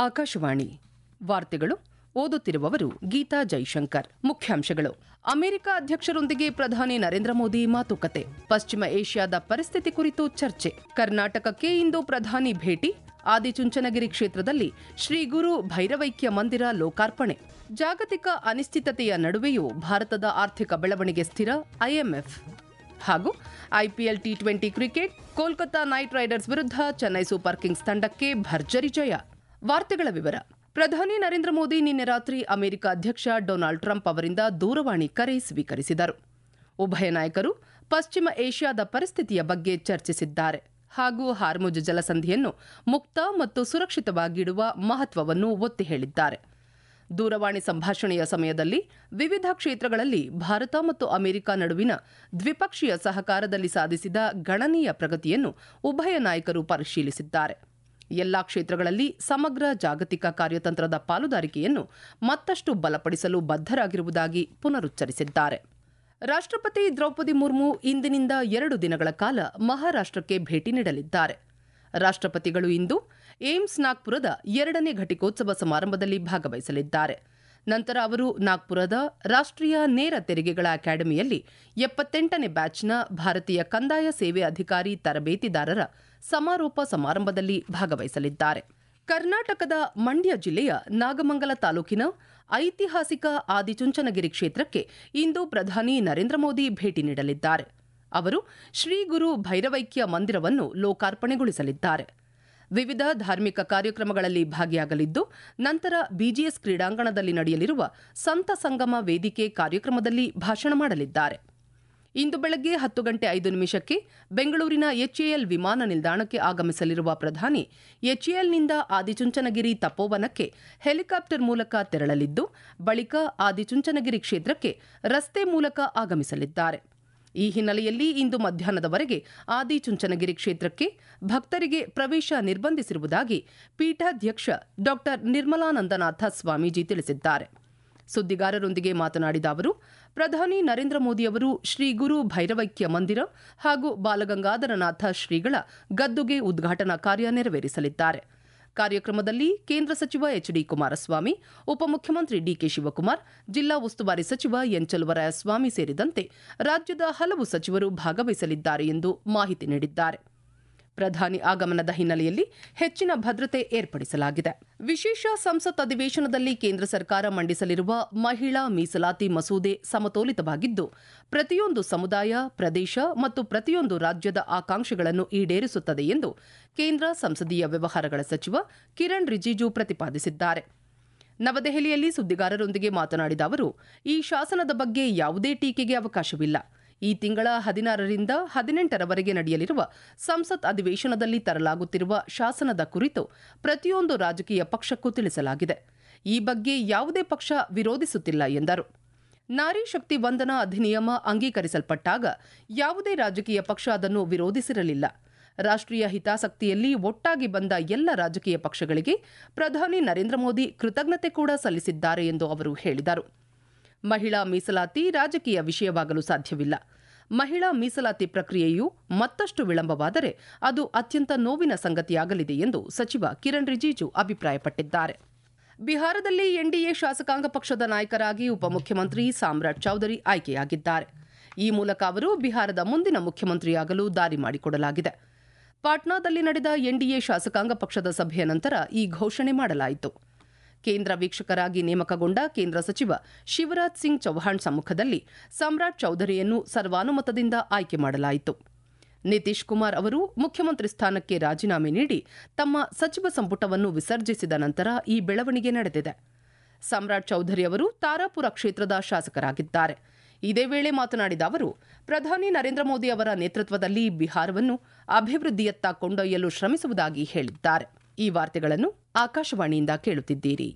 ಆಕಾಶವಾಣಿ ವಾರ್ತೆಗಳು ಓದುತ್ತಿರುವವರು ಗೀತಾ ಜೈಶಂಕರ್ ಮುಖ್ಯಾಂಶಗಳು ಅಮೆರಿಕ ಅಧ್ಯಕ್ಷರೊಂದಿಗೆ ಪ್ರಧಾನಿ ನರೇಂದ್ರ ಮೋದಿ ಮಾತುಕತೆ ಪಶ್ಚಿಮ ಏಷ್ಯಾದ ಪರಿಸ್ಥಿತಿ ಕುರಿತು ಚರ್ಚೆ ಕರ್ನಾಟಕಕ್ಕೆ ಇಂದು ಪ್ರಧಾನಿ ಭೇಟಿ ಆದಿಚುಂಚನಗಿರಿ ಕ್ಷೇತ್ರದಲ್ಲಿ ಶ್ರೀ ಗುರು ಭೈರವೈಕ್ಯ ಮಂದಿರ ಲೋಕಾರ್ಪಣೆ ಜಾಗತಿಕ ಅನಿಶ್ಚಿತತೆಯ ನಡುವೆಯೂ ಭಾರತದ ಆರ್ಥಿಕ ಬೆಳವಣಿಗೆ ಸ್ಥಿರ ಐಎಂಎಫ್ ಹಾಗೂ IPL T twenty cricket Kolkata knight riders ವಿರುದ್ಧ ಚೆನ್ನೈ ಸೂಪರ್ ಕಿಂಗ್ಸ್ ತಂಡಕ್ಕೆ ಭರ್ಜರಿ ಜಯ ವಾರ್ತೆಗಳ ವಿವರ ಪ್ರಧಾನಿ ನರೇಂದ್ರ ಮೋದಿ ನಿನ್ನೆ ರಾತ್ರಿ ಅಮೆರಿಕ ಅಧ್ಯಕ್ಷ ಡೊನಾಲ್ಡ್ ಟ್ರಂಪ್ ಅವರಿಂದ ದೂರವಾಣಿ ಕರೆ ಸ್ವೀಕರಿಸಿದರು ಉಭಯ ನಾಯಕರು ಪಶ್ಚಿಮ ಏಷ್ಯಾದ ಪರಿಸ್ಥಿತಿಯ ಬಗ್ಗೆ ಚರ್ಚಿಸಿದ್ದಾರೆ ಹಾಗೂ ಹಾರ್ಮುಜ್ ಜಲಸಂಧಿಯನ್ನು ಮುಕ್ತ ಮತ್ತು ಸುರಕ್ಷಿತವಾಗಿಡುವ ಮಹತ್ವವನ್ನು ಒತ್ತಿ ಹೇಳಿದ್ದಾರೆ ದೂರವಾಣಿ ಸಂಭಾಷಣೆಯ ಸಮಯದಲ್ಲಿ ವಿವಿಧ ಕ್ಷೇತ್ರಗಳಲ್ಲಿ ಭಾರತ ಮತ್ತು ಅಮೆರಿಕ ನಡುವಿನ ದ್ವಿಪಕ್ಷೀಯ ಸಹಕಾರದಲ್ಲಿ ಸಾಧಿಸಿದ ಗಣನೀಯ ಪ್ರಗತಿಯನ್ನು ಉಭಯ ನಾಯಕರು ಪರಿಶೀಲಿಸಿದ್ದಾರೆ ಎಲ್ಲಾ ಕ್ಷೇತ್ರಗಳಲ್ಲಿ ಸಮಗ್ರ ಜಾಗತಿಕ ಕಾರ್ಯತಂತ್ರದ ಪಾಲುದಾರಿಕೆಯನ್ನು ಮತ್ತಷ್ಟು ಬಲಪಡಿಸಲು ಬದ್ಧರಾಗಿರುವುದಾಗಿ ಪುನರುಚ್ಚರಿಸಿದ್ದಾರೆ ರಾಷ್ಟ್ರಪತಿ ದ್ರೌಪದಿ ಮುರ್ಮು ಇಂದಿನಿಂದ ಎರಡು ದಿನಗಳ ಕಾಲ ಮಹಾರಾಷ್ಟಕ್ಕೆ ಭೇಟಿ ನೀಡಲಿದ್ದಾರೆ ರಾಷ್ಟ್ರಪತಿಗಳು ಇಂದು ಏಮ್ಸ್ ನಾಗ್ಪುರದ ಎರಡನೇ ಘಟಿಕೋತ್ಸವ ಸಮಾರಂಭದಲ್ಲಿ ಭಾಗವಹಿಸಲಿದ್ದಾರೆ ನಂತರ ಅವರು ನಾಗ್ಪುರದ ರಾಷ್ಟ್ರೀಯ ನೇರ ತೆರಿಗೆಗಳ ಅಕಾಡೆಮಿಯಲ್ಲಿ ಎಪ್ಪತ್ತೆಂಟನೇ ಬ್ಯಾಚ್ನ ಭಾರತೀಯ ಕಂದಾಯ ಸೇವೆ ಅಧಿಕಾರಿ ತರಬೇತಿದಾರರ ಸಮಾರೋಪ ಸಮಾರಂಭದಲ್ಲಿ ಭಾಗವಹಿಸಲಿದ್ದಾರೆ ಕರ್ನಾಟಕದ ಮಂಡ್ಯ ಜಿಲ್ಲೆಯ ನಾಗಮಂಗಲ ತಾಲೂಕಿನ ಐತಿಹಾಸಿಕ ಆದಿಚುಂಚನಗಿರಿ ಕ್ಷೇತ್ರಕ್ಕೆ ಇಂದು ಪ್ರಧಾನಿ ನರೇಂದ್ರ ಮೋದಿ ಭೇಟಿ ನೀಡಲಿದ್ದಾರೆ ಅವರು ಶ್ರೀ ಗುರು ಭೈರವೈಕ್ಯ ಮಂದಿರವನ್ನು ಲೋಕಾರ್ಪಣೆಗೊಳಿಸಲಿದ್ದಾರೆ ವಿವಿಧ ಧಾರ್ಮಿಕ ಕಾರ್ಯಕ್ರಮಗಳಲ್ಲಿ ಭಾಗಿಯಾಗಲಿದ್ದು ನಂತರ ಬಿಜಿಎಸ್ ಕ್ರೀಡಾಂಗಣದಲ್ಲಿ ನಡೆಯಲಿರುವ ಸಂತ ಸಂಗಮ ವೇದಿಕೆ ಕಾರ್ಯಕ್ರಮದಲ್ಲಿ ಭಾಷಣ ಮಾಡಲಿದ್ದಾರೆ ಇಂದು ಬೆಳಗ್ಗೆ ಹತ್ತು ಗಂಟೆ ಐದು ನಿಮಿಷಕ್ಕೆ ಬೆಂಗಳೂರಿನ ಎಚ್ಎಎಲ್ ವಿಮಾನ ನಿಲ್ದಾಣಕ್ಕೆ ಆಗಮಿಸಲಿರುವ ಪ್ರಧಾನಿ ಎಚ್ಎಎಲ್ನಿಂದ ಆದಿಚುಂಚನಗಿರಿ ತಪೋವನಕ್ಕೆ ಹೆಲಿಕಾಪ್ಟರ್ ಮೂಲಕ ತೆರಳಲಿದ್ದು ಬಳಿಕ ಆದಿಚುಂಚನಗಿರಿ ಕ್ಷೇತ್ರಕ್ಕೆ ರಸ್ತೆ ಮೂಲಕ ಆಗಮಿಸಲಿದ್ದಾರೆ ಈ ಹಿನ್ನೆಲೆಯಲ್ಲಿ ಇಂದು ಮಧ್ಯಾಹ್ನದವರೆಗೆ ಆದಿಚುಂಚನಗಿರಿ ಕ್ಷೇತ್ರಕ್ಕೆ ಭಕ್ತರಿಗೆ ಪ್ರವೇಶ ನಿರ್ಬಂಧಿಸಿರುವುದಾಗಿ ಪೀಠಾಧ್ಯಕ್ಷ ಡಾ ನಿರ್ಮಲಾನಂದನಾಥ ಸ್ವಾಮೀಜಿ ತಿಳಿಸಿದ್ದಾರೆ ಸುದ್ದಿಗಾರರೊಂದಿಗೆ ಮಾತನಾಡಿದ ಅವರು ಪ್ರಧಾನಿ ನರೇಂದ್ರ ಮೋದಿ ಅವರು ಶ್ರೀ ಗುರು ಭೈರವೈಕ್ಯ ಮಂದಿರ ಹಾಗೂ ಬಾಲಗಂಗಾಧರನಾಥ ಶ್ರೀಗಳ ಗದ್ದುಗೆ ಉದ್ಘಾಟನಾ ಕಾರ್ಯ ನೆರವೇರಿಸಲಿದ್ದಾರೆ ಕಾರ್ಯಕ್ರಮದಲ್ಲಿ ಕೇಂದ್ರ ಸಚಿವ ಎಚ್ ಡಿ ಕುಮಾರಸ್ವಾಮಿ ಉಪಮುಖ್ಯಮಂತ್ರಿ ಡಿಕೆ ಶಿವಕುಮಾರ್ ಜಿಲ್ಲಾ ಉಸ್ತುವಾರಿ ಸಚಿವ ಎನ್ ಚಲುವರಾಯಸ್ವಾಮಿ ಸೇರಿದಂತೆ ರಾಜ್ಯದ ಹಲವು ಸಚಿವರು ಭಾಗವಹಿಸಲಿದ್ದಾರೆ ಎಂದು ಮಾಹಿತಿ ನೀಡಿದ್ದಾರೆ ಪ್ರಧಾನಿ ಆಗಮನದ ಹಿನ್ನೆಲೆಯಲ್ಲಿ ಹೆಚ್ಚಿನ ಭದ್ರತೆ ಏರ್ಪಡಿಸಲಾಗಿದೆ ವಿಶೇಷ ಸಂಸತ್ ಅಧಿವೇಶನದಲ್ಲಿ ಕೇಂದ್ರ ಸರ್ಕಾರ ಮಂಡಿಸಲಿರುವ ಮಹಿಳಾ ಮೀಸಲಾತಿ ಮಸೂದೆ ಸಮತೋಲಿತವಾಗಿದ್ದು ಪ್ರತಿಯೊಂದು ಸಮುದಾಯ ಪ್ರದೇಶ ಮತ್ತು ಪ್ರತಿಯೊಂದು ರಾಜ್ಯದ ಆಕಾಂಕ್ಷೆಗಳನ್ನು ಈಡೇರಿಸುತ್ತದೆ ಎಂದು ಕೇಂದ್ರ ಸಂಸದೀಯ ವ್ಯವಹಾರಗಳ ಸಚಿವ ಕಿರಣ್ ರಿಜಿಜು ಪ್ರತಿಪಾದಿಸಿದ್ದಾರೆ ನವದೆಹಲಿಯಲ್ಲಿ ಸುದ್ದಿಗಾರರೊಂದಿಗೆ ಮಾತನಾಡಿದ ಅವರು ಈ ಶಾಸನದ ಬಗ್ಗೆ ಯಾವುದೇ ಟೀಕೆಗೆ ಅವಕಾಶವಿಲ್ಲ ಈ ತಿಂಗಳ ಹದಿನಾರರಿಂದ ಹದಿನೆಂಟರವರೆಗೆ ನಡೆಯಲಿರುವ ಸಂಸತ್ ಅಧಿವೇಶನದಲ್ಲಿ ತರಲಾಗುತ್ತಿರುವ ಶಾಸನದ ಕುರಿತು ಪ್ರತಿಯೊಂದು ರಾಜಕೀಯ ಪಕ್ಷಕ್ಕೂ ತಿಳಿಸಲಾಗಿದೆ ಈ ಬಗ್ಗೆ ಯಾವುದೇ ಪಕ್ಷ ವಿರೋಧಿಸುತ್ತಿಲ್ಲ ಎಂದರು ನಾರಿ ಶಕ್ತಿ ವಂದನಾ ಅಧಿನಿಯಮ ಅಂಗೀಕರಿಸಲ್ಪಟ್ಟಾಗ ಯಾವುದೇ ರಾಜಕೀಯ ಪಕ್ಷ ಅದನ್ನು ವಿರೋಧಿಸಿರಲಿಲ್ಲ ರಾಷ್ಟ್ರೀಯ ಹಿತಾಸಕ್ತಿಯಲ್ಲಿ ಒಟ್ಟಾಗಿ ಬಂದ ಎಲ್ಲ ರಾಜಕೀಯ ಪಕ್ಷಗಳಿಗೆ ಪ್ರಧಾನಿ ನರೇಂದ್ರ ಮೋದಿ ಕೃತಜ್ಞತೆ ಕೂಡ ಸಲ್ಲಿಸಿದ್ದಾರೆ ಎಂದು ಅವರು ಹೇಳಿದರು ಮಹಿಳಾ ಮೀಸಲಾತಿ ರಾಜಕೀಯ ವಿಷಯವಾಗಲು ಸಾಧ್ಯವಿಲ್ಲ ಮಹಿಳಾ ಮೀಸಲಾತಿ ಪ್ರಕ್ರಿಯೆಯು ಮತ್ತಷ್ಟು ವಿಳಂಬವಾದರೆ ಅದು ಅತ್ಯಂತ ನೋವಿನ ಸಂಗತಿಯಾಗಲಿದೆ ಎಂದು ಸಚಿವ ಕಿರಣ್ ರಿಜಿಜು ಅಭಿಪ್ರಾಯಪಟ್ಟಿದ್ದಾರೆ ಬಿಹಾರದಲ್ಲಿ ಎನ್ಡಿಎ ಶಾಸಕಾಂಗ ಪಕ್ಷದ ನಾಯಕರಾಗಿ ಉಪಮುಖ್ಯಮಂತ್ರಿ ಸಾಮ್ರಾಟ್ ಚೌಧರಿ ಆಯ್ಕೆಯಾಗಿದ್ದಾರೆ ಈ ಮೂಲಕ ಅವರು ಬಿಹಾರದ ಮುಂದಿನ ಮುಖ್ಯಮಂತ್ರಿಯಾಗಲು ದಾರಿ ಮಾಡಿಕೊಡಲಾಗಿದೆ ಪಾಟ್ನಾದಲ್ಲಿ ನಡೆದ ಎನ್ಡಿಎ ಶಾಸಕಾಂಗ ಪಕ್ಷದ ಸಭೆಯ ನಂತರ ಈ ಘೋಷಣೆ ಮಾಡಲಾಯಿತು ಕೇಂದ್ರ ವೀಕ್ಷಕರಾಗಿ ನೇಮಕಗೊಂಡ ಕೇಂದ್ರ ಸಚಿವ ಶಿವರಾಜ್ ಸಿಂಗ್ ಚೌಹಾಣ್ ಸಮ್ಮುಖದಲ್ಲಿ ಸಮ್ರಾಟ್ ಚೌಧರಿಯನ್ನು ಸರ್ವಾನುಮತದಿಂದ ಆಯ್ಕೆ ಮಾಡಲಾಯಿತು ನಿತೀಶ್ ಕುಮಾರ್ ಅವರು ಮುಖ್ಯಮಂತ್ರಿ ಸ್ಥಾನಕ್ಕೆ ರಾಜೀನಾಮೆ ನೀಡಿ ತಮ್ಮ ಸಚಿವ ಸಂಪುಟವನ್ನು ವಿಸರ್ಜಿಸಿದ ನಂತರ ಈ ಬೆಳವಣಿಗೆ ನಡೆದಿದೆ ಸಮ್ರಾಟ್ ಚೌಧರಿ ಅವರು ತಾರಾಪುರ ಕ್ಷೇತ್ರದ ಶಾಸಕರಾಗಿದ್ದಾರೆ ಇದೇ ವೇಳೆ ಮಾತನಾಡಿದ ಅವರು ಪ್ರಧಾನಿ ನರೇಂದ್ರ ಮೋದಿ ಅವರ ನೇತೃತ್ವದಲ್ಲಿ ಬಿಹಾರವನ್ನು ಅಭಿವೃದ್ಧಿಯತ್ತ ಕೊಂಡೊಯ್ಯಲು ಶ್ರಮಿಸುವುದಾಗಿ ಹೇಳಿದ್ದಾರೆ ಈ ವಾರ್ತೆಗಳನ್ನು ಆಕಾಶವಾಣಿಯಿಂದ ಕೇಳುತ್ತಿದ್ದೀರಿ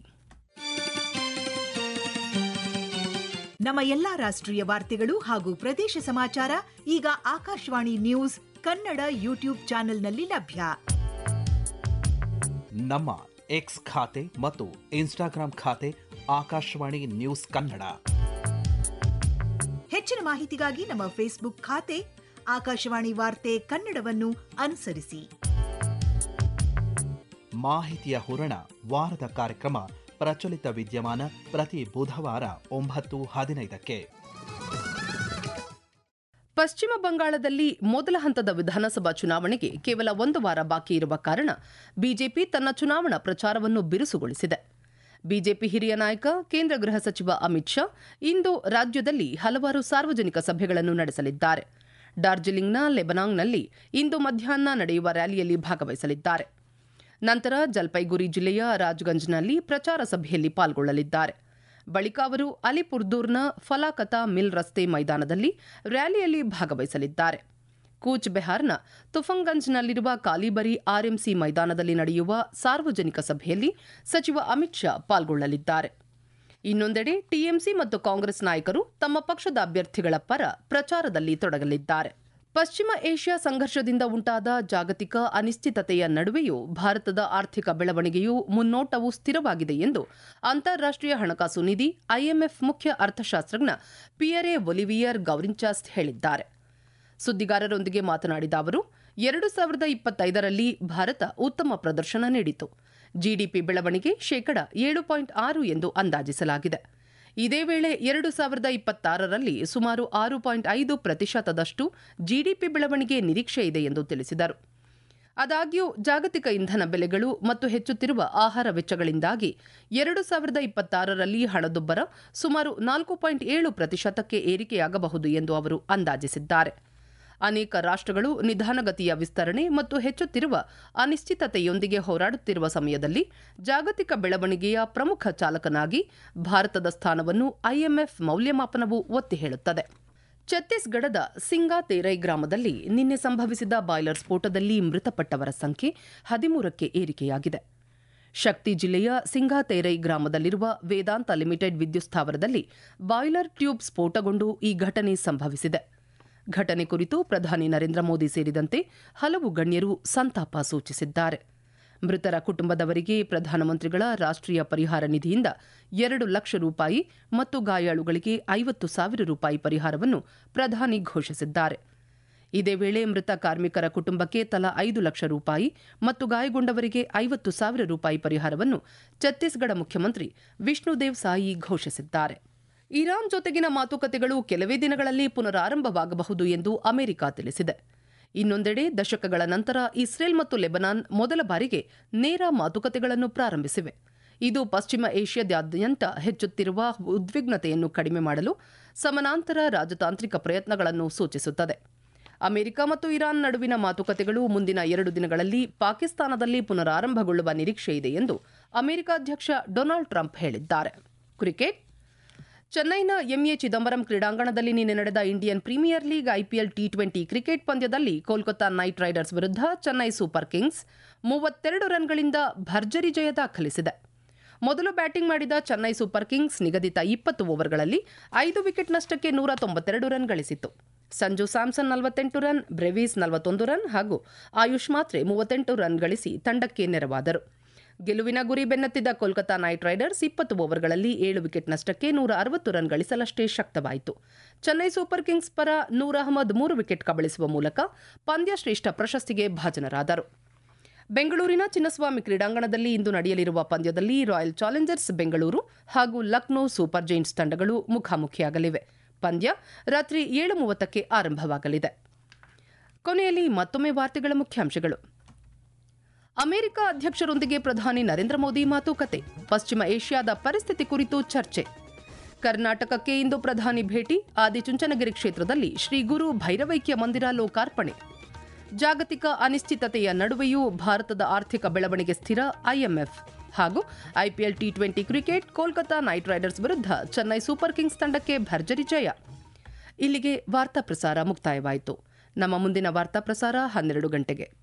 ನಮ್ಮ ಎಲ್ಲಾ ರಾಷ್ಟ್ರೀಯ ವಾರ್ತೆಗಳು ಹಾಗೂ ಪ್ರದೇಶ ಸಮಾಚಾರ ಈಗ ಆಕಾಶವಾಣಿ ನ್ಯೂಸ್ ಕನ್ನಡ ಯೂಟ್ಯೂಬ್ ಚಾನೆಲ್ನಲ್ಲಿ ಲಭ್ಯ ನಮ್ಮ ಎಕ್ಸ್ ಖಾತೆ ಮತ್ತು ಇನ್ಸ್ಟಾಗ್ರಾಂ ಖಾತೆ ಆಕಾಶವಾಣಿ ನ್ಯೂಸ್ ಕನ್ನಡ ಹೆಚ್ಚಿನ ಮಾಹಿತಿಗಾಗಿ ನಮ್ಮ ಫೇಸ್ಬುಕ್ ಖಾತೆ ಆಕಾಶವಾಣಿ ವಾರ್ತೆ ಕನ್ನಡವನ್ನು ಅನುಸರಿಸಿ ಮಾಹಿತಿಯ ಹೂರಣ ವಾರದ ಕಾರ್ಯಕ್ರಮ ಪ್ರಚಲಿತ ವಿದ್ಯಮಾನ ಪ್ರತಿ ಬುಧವಾರ ಒಂಬತ್ತು ಹದಿನೈದಕ್ಕೆ ಪಶ್ಚಿಮ ಬಂಗಾಳದಲ್ಲಿ ಮೊದಲ ಹಂತದ ವಿಧಾನಸಭಾ ಚುನಾವಣೆಗೆ ಕೇವಲ ಒಂದು ವಾರ ಬಾಕಿ ಇರುವ ಕಾರಣ ಬಿಜೆಪಿ ತನ್ನ ಚುನಾವಣಾ ಪ್ರಚಾರವನ್ನು ಬಿರುಸುಗೊಳಿಸಿದೆ ಬಿಜೆಪಿ ಹಿರಿಯ ನಾಯಕ ಕೇಂದ್ರ ಗೃಹ ಸಚಿವ ಅಮಿತ್ ಶಾ ಇಂದು ರಾಜ್ಯದಲ್ಲಿ ಹಲವಾರು ಸಾರ್ವಜನಿಕ ಸಭೆಗಳನ್ನು ನಡೆಸಲಿದ್ದಾರೆ ಡಾರ್ಜಿಲಿಂಗ್ನ ಲೆಬನಾಂಗ್ನಲ್ಲಿ ಇಂದು ಮಧ್ಯಾಹ್ನ ನಡೆಯುವ ರ್ಯಾಲಿಯಲ್ಲಿ ಭಾಗವಹಿಸಲಿದ್ದಾರೆ ನಂತರ ಜಲ್ಪೈಗುರಿ ಜಿಲ್ಲೆಯ ರಾಜ್ಗಂಜ್ನಲ್ಲಿ ಪ್ರಚಾರ ಸಭೆಯಲ್ಲಿ ಪಾಲ್ಗೊಳ್ಳಲಿದ್ದಾರೆ ಬಳಿಕ ಅವರು ಅಲಿಪುರ್ದೂರ್ನ ಫಲಾಕತಾ ಮಿಲ್ ರಸ್ತೆ ಮೈದಾನದಲ್ಲಿ ರ್ಯಾಲಿಯಲ್ಲಿ ಭಾಗವಹಿಸಲಿದ್ದಾರೆ ಕೂಚ್ ಬೆಹಾರ್ನ ತುಫಂಗಂಜ್ನಲ್ಲಿರುವ ಕಾಲಿಬರಿ ಆರ್ಎಂಸಿ ಮೈದಾನದಲ್ಲಿ ನಡೆಯುವ ಸಾರ್ವಜನಿಕ ಸಭೆಯಲ್ಲಿ ಸಚಿವ ಅಮಿತ್ ಶಾ ಪಾಲ್ಗೊಳ್ಳಲಿದ್ದಾರೆ ಇನ್ನೊಂದೆಡೆ ಟಿಎಂಸಿ ಮತ್ತು ಕಾಂಗ್ರೆಸ್ ನಾಯಕರು ತಮ್ಮ ಪಕ್ಷದ ಅಭ್ಯರ್ಥಿಗಳ ಪರ ಪ್ರಚಾರದಲ್ಲಿ ತೊಡಗಲಿದ್ದಾರೆ ಪಶ್ಚಿಮ ಏಷ್ಯಾ ಸಂಘರ್ಷದಿಂದ ಉಂಟಾದ ಜಾಗತಿಕ ಅನಿಶ್ಚಿತತೆಯ ನಡುವೆಯೂ ಭಾರತದ ಆರ್ಥಿಕ ಬೆಳವಣಿಗೆಯು ಮುನ್ನೋಟವು ಸ್ಥಿರವಾಗಿದೆ ಎಂದು ಅಂತಾರಾಷ್ಟೀಯ ಹಣಕಾಸು ನಿಧಿ ಐಎಂಎಫ್ ಮುಖ್ಯ ಅರ್ಥಶಾಸ್ತ್ರಜ್ಞ ಪಿಯರೆ ಒಲಿವಿಯರ್ ಗೌರಿಂಚಾಸ್ಟ್ ಹೇಳಿದ್ದಾರೆ ಸುದ್ದಿಗಾರರೊಂದಿಗೆ ಮಾತನಾಡಿದ ಅವರು ಎರಡು ಸಾವಿರದ ಇಪ್ಪತ್ತೈದರಲ್ಲಿ ಭಾರತ ಉತ್ತಮ ಪ್ರದರ್ಶನ ನೀಡಿತು ಜಿಡಿಪಿ ಬೆಳವಣಿಗೆ ಶೇಕಡ ಏಳು ಪಾಯಿಂಟ್ ಆರು ಎಂದು ಅಂದಾಜಿಸಲಾಗಿದೆ ಇದೇ ವೇಳೆ ಎರಡು ಸಾವಿರದ ಇಪ್ಪತ್ತಾರರಲ್ಲಿ ಸುಮಾರು ಆರು ಪಾಯಿಂಟ್ ಐದು ಪ್ರತಿಶತದಷ್ಟು ಜಿಡಿಪಿ ಬೆಳವಣಿಗೆ ನಿರೀಕ್ಷೆ ಇದೆ ಎಂದು ತಿಳಿಸಿದರು ಆದಾಗ್ಯೂ ಜಾಗತಿಕ ಇಂಧನ ಬೆಲೆಗಳು ಮತ್ತು ಹೆಚ್ಚುತ್ತಿರುವ ಆಹಾರ ವೆಚ್ಚಗಳಿಂದಾಗಿ ಎರಡು ಸಾವಿರದ ಇಪ್ಪತ್ತಾರರಲ್ಲಿ ಹಣದುಬ್ಬರ ಸುಮಾರು ನಾಲ್ಕು ಪಾಯಿಂಟ್ ಏಳು ಪ್ರತಿಶತಕ್ಕೆ ಏರಿಕೆಯಾಗಬಹುದು ಎಂದು ಅವರು ಅಂದಾಜಿಸಿದ್ದಾರೆ ಅನೇಕ ರಾಷ್ಟ್ರಗಳು ನಿಧಾನಗತಿಯ ವಿಸ್ತರಣೆ ಮತ್ತು ಹೆಚ್ಚುತ್ತಿರುವ ಅನಿಶ್ಚಿತತೆಯೊಂದಿಗೆ ಹೋರಾಡುತ್ತಿರುವ ಸಮಯದಲ್ಲಿ ಜಾಗತಿಕ ಬೆಳವಣಿಗೆಯ ಪ್ರಮುಖ ಚಾಲಕನಾಗಿ ಭಾರತದ ಸ್ಥಾನವನ್ನು ಐಎಂಎಫ್ ಮೌಲ್ಯಮಾಪನವು ಒತ್ತಿ ಹೇಳುತ್ತದೆ ಛತ್ತೀಸ್ಗಢದ ಸಿಂಗಾತೇರೈ ಗ್ರಾಮದಲ್ಲಿ ನಿನ್ನೆ ಸಂಭವಿಸಿದ ಬಾಯ್ಲರ್ ಸ್ಫೋಟದಲ್ಲಿ ಮೃತಪಟ್ಟವರ ಸಂಖ್ಯೆ ಹದಿಮೂರಕ್ಕೆ ಏರಿಕೆಯಾಗಿದೆ ಶಕ್ತಿ ಜಿಲ್ಲೆಯ ಸಿಂಗಾತೇರೈ ಗ್ರಾಮದಲ್ಲಿರುವ ವೇದಾಂತ ಲಿಮಿಟೆಡ್ ವಿದ್ಯುತ್ ಸ್ಥಾವರದಲ್ಲಿ ಬಾಯ್ಲರ್ ಟ್ಯೂಬ್ ಸ್ಫೋಟಗೊಂಡು ಈ ಘಟನೆ ಸಂಭವಿಸಿದೆ ಘಟನೆ ಕುರಿತು ಪ್ರಧಾನಿ ನರೇಂದ್ರ ಮೋದಿ ಸೇರಿದಂತೆ ಹಲವು ಗಣ್ಯರು ಸಂತಾಪ ಸೂಚಿಸಿದ್ದಾರೆ ಮೃತರ ಕುಟುಂಬದವರಿಗೆ ಪ್ರಧಾನಮಂತ್ರಿಗಳ ರಾಷ್ಟ್ರೀಯ ಪರಿಹಾರ ನಿಧಿಯಿಂದ ಎರಡು ಲಕ್ಷ ರೂಪಾಯಿ ಮತ್ತು ಗಾಯಾಳುಗಳಿಗೆ ಐವತ್ತು ಸಾವಿರ ರೂಪಾಯಿ ಪರಿಹಾರವನ್ನು ಪ್ರಧಾನಿ ಘೋಷಿಸಿದ್ದಾರೆ ಇದೇ ವೇಳೆ ಮೃತ ಕಾರ್ಮಿಕರ ಕುಟುಂಬಕ್ಕೆ ತಲಾ ಐದು ಲಕ್ಷ ರೂಪಾಯಿ ಮತ್ತು ಗಾಯಗೊಂಡವರಿಗೆ ಐವತ್ತು ಸಾವಿರ ರೂಪಾಯಿ ಪರಿಹಾರವನ್ನು ಛತ್ತೀಸ್ಗಢ ಮುಖ್ಯಮಂತ್ರಿ ವಿಷ್ಣುದೇವ್ ಸಾಯಿ ಘೋಷಿಸಿದ್ದಾರೆ ಇರಾನ್ ಜೊತೆಗಿನ ಮಾತುಕತೆಗಳು ಕೆಲವೇ ದಿನಗಳಲ್ಲಿ ಪುನರಾರಂಭವಾಗಬಹುದು ಎಂದು ಅಮೆರಿಕ ತಿಳಿಸಿದೆ ಇನ್ನೊಂದೆಡೆ ದಶಕಗಳ ನಂತರ ಇಸ್ರೇಲ್ ಮತ್ತು ಲೆಬನಾನ್ ಮೊದಲ ಬಾರಿಗೆ ನೇರ ಮಾತುಕತೆಗಳನ್ನು ಪ್ರಾರಂಭಿಸಿವೆ ಇದು ಪಶ್ಚಿಮ ಏಷ್ಯಾದಾದ್ಯಂತ ಹೆಚ್ಚುತ್ತಿರುವ ಉದ್ವಿಗ್ನತೆಯನ್ನು ಕಡಿಮೆ ಮಾಡಲು ಸಮಾನಾಂತರ ರಾಜತಾಂತ್ರಿಕ ಪ್ರಯತ್ನಗಳನ್ನು ಸೂಚಿಸುತ್ತದೆ ಅಮೆರಿಕ ಮತ್ತು ಇರಾನ್ ನಡುವಿನ ಮಾತುಕತೆಗಳು ಮುಂದಿನ ಎರಡು ದಿನಗಳಲ್ಲಿ ಪಾಕಿಸ್ತಾನದಲ್ಲಿ ಪುನರಾರಂಭಗೊಳ್ಳುವ ನಿರೀಕ್ಷೆ ಇದೆ ಎಂದು ಅಮೆರಿಕ ಅಧ್ಯಕ್ಷ ಡೊನಾಲ್ಡ್ ಟ್ರಂಪ್ ಹೇಳಿದ್ದಾರೆ ಕ್ರಿಕೆಟ್ ಚೆನ್ನೈನ ಎಂಎ ಚಿದಂಬರಂ ಕ್ರೀಡಾಂಗಣದಲ್ಲಿ ನಿನ್ನೆ ನಡೆದ Indian premier league IPL T twenty cricket ಪಂದ್ಯದಲ್ಲಿ ಕೋಲ್ಕತಾ ನೈಟ್ ರೈಡರ್ಸ್ ವಿರುದ್ಧ ಚೆನ್ನೈ ಸೂಪರ್ ಕಿಂಗ್ಸ್ ಮೂವತ್ತೆರಡು ರನ್ಗಳಿಂದ ಭರ್ಜರಿ ಜಯ ದಾಖಲಿಸಿದೆ ಮೊದಲು ಬ್ಯಾಟಿಂಗ್ ಮಾಡಿದ ಚೆನ್ನೈ ಸೂಪರ್ ಕಿಂಗ್ಸ್ ನಿಗದಿತ ಇಪ್ಪತ್ತು ಓವರ್ಗಳಲ್ಲಿ ಐದು ವಿಕೆಟ್ ನಷ್ಟಕ್ಕೆ ನೂರ ತೊಂಬತ್ತೆರಡು ರನ್ ಗಳಿಸಿತ್ತು ಸಂಜು ಸ್ಯಾಮ್ಸನ್ ನಲವತ್ತೆಂಟು ರನ್ ಬ್ರೆವೀಸ್ ನಲವತ್ತೊಂದು ರನ್ ಹಾಗೂ ಆಯುಷ್ ಮಾತ್ರೆ ಮೂವತ್ತೆಂಟು ರನ್ ಗಳಿಸಿ ತಂಡಕ್ಕೆ ನೆರವಾದರು ಗೆಲುವಿನ ಗುರಿ ಬೆನ್ನತ್ತಿದ್ದ ಕೋಲ್ಕತಾ ನೈಟ್ ರೈಡರ್ಸ್ ಇಪ್ಪತ್ತು ಓವರ್ಗಳಲ್ಲಿ ಏಳು ವಿಕೆಟ್ ನಷ್ಟಕ್ಕೆ ನೂರ ಅರವತ್ತು ರನ್ ಗಳಿಸಲಷ್ಟೇ ಶಕ್ತವಾಯಿತು ಚೆನ್ನೈ ಸೂಪರ್ ಕಿಂಗ್ಸ್ ಪರ ನೂರ್ ಅಹಮದ್ ಮೂರು ವಿಕೆಟ್ ಕಬಳಿಸುವ ಮೂಲಕ ಪಂದ್ಯ ಶ್ರೇಷ್ಠ ಪ್ರಶಸ್ತಿಗೆ ಭಾಜನರಾದರು ಬೆಂಗಳೂರಿನ ಚಿನ್ನಸ್ವಾಮಿ ಕ್ರೀಡಾಂಗಣದಲ್ಲಿ ಇಂದು ನಡೆಯಲಿರುವ ಪಂದ್ಯದಲ್ಲಿ ರಾಯಲ್ ಚಾಲೆಂಜರ್ಸ್ ಬೆಂಗಳೂರು ಹಾಗೂ ಲಕ್ನೋ ಸೂಪರ್ ಜೈಂಟ್ಸ್ ತಂಡಗಳು ಮುಖಾಮುಖಿಯಾಗಲಿವೆ ಪಂದ್ಯ ರಾತ್ರಿ ಏಳು ಮೂವತ್ತಕ್ಕೆ ಆರಂಭವಾಗಲಿದೆ ಕೊನೆಯಲ್ಲಿ ಮತ್ತೊಮ್ಮೆ ವಾರ್ತೆಗಳ ಮುಖ್ಯಾಂಶಗಳು ಅಮೆರಿಕ ಅಧ್ಯಕ್ಷರೊಂದಿಗೆ ಪ್ರಧಾನಿ ನರೇಂದ್ರ ಮೋದಿ ಮಾತುಕತೆ ಪಶ್ಚಿಮ ಏಷ್ಯಾದ ಪರಿಸ್ಥಿತಿ ಕುರಿತು ಚರ್ಚೆ ಕರ್ನಾಟಕಕ್ಕೆ ಇಂದು ಪ್ರಧಾನಿ ಭೇಟಿ ಆದಿಚುಂಚನಗಿರಿ ಕ್ಷೇತ್ರದಲ್ಲಿ ಶ್ರೀ ಗುರು ಭೈರವೈಕ್ಯ ಮಂದಿರ ಲೋಕಾರ್ಪಣೆ ಜಾಗತಿಕ ಅನಿಶ್ಚಿತತೆಯ ನಡುವೆಯೂ ಭಾರತದ ಆರ್ಥಿಕ ಬೆಳವಣಿಗೆ ಸ್ಥಿರ ಐಎಂಎಫ್ ಹಾಗೂ IPL T twenty cricket Kolkata knight riders ವಿರುದ್ಧ ಚೆನ್ನೈ ಸೂಪರ್ ಕಿಂಗ್ಸ್ ತಂಡಕ್ಕೆ ಭರ್ಜರಿ ಜಯ ಇಲ್ಲಿಗೆ ವಾರ್ತಾ ಪ್ರಸಾರ ಮುಕ್ತಾಯವಾಯಿತು ನಮ್ಮ ಮುಂದಿನ ವಾರ್ತಾ ಪ್ರಸಾರ ಹನ್ನೆರಡು ಗಂಟೆಗೆ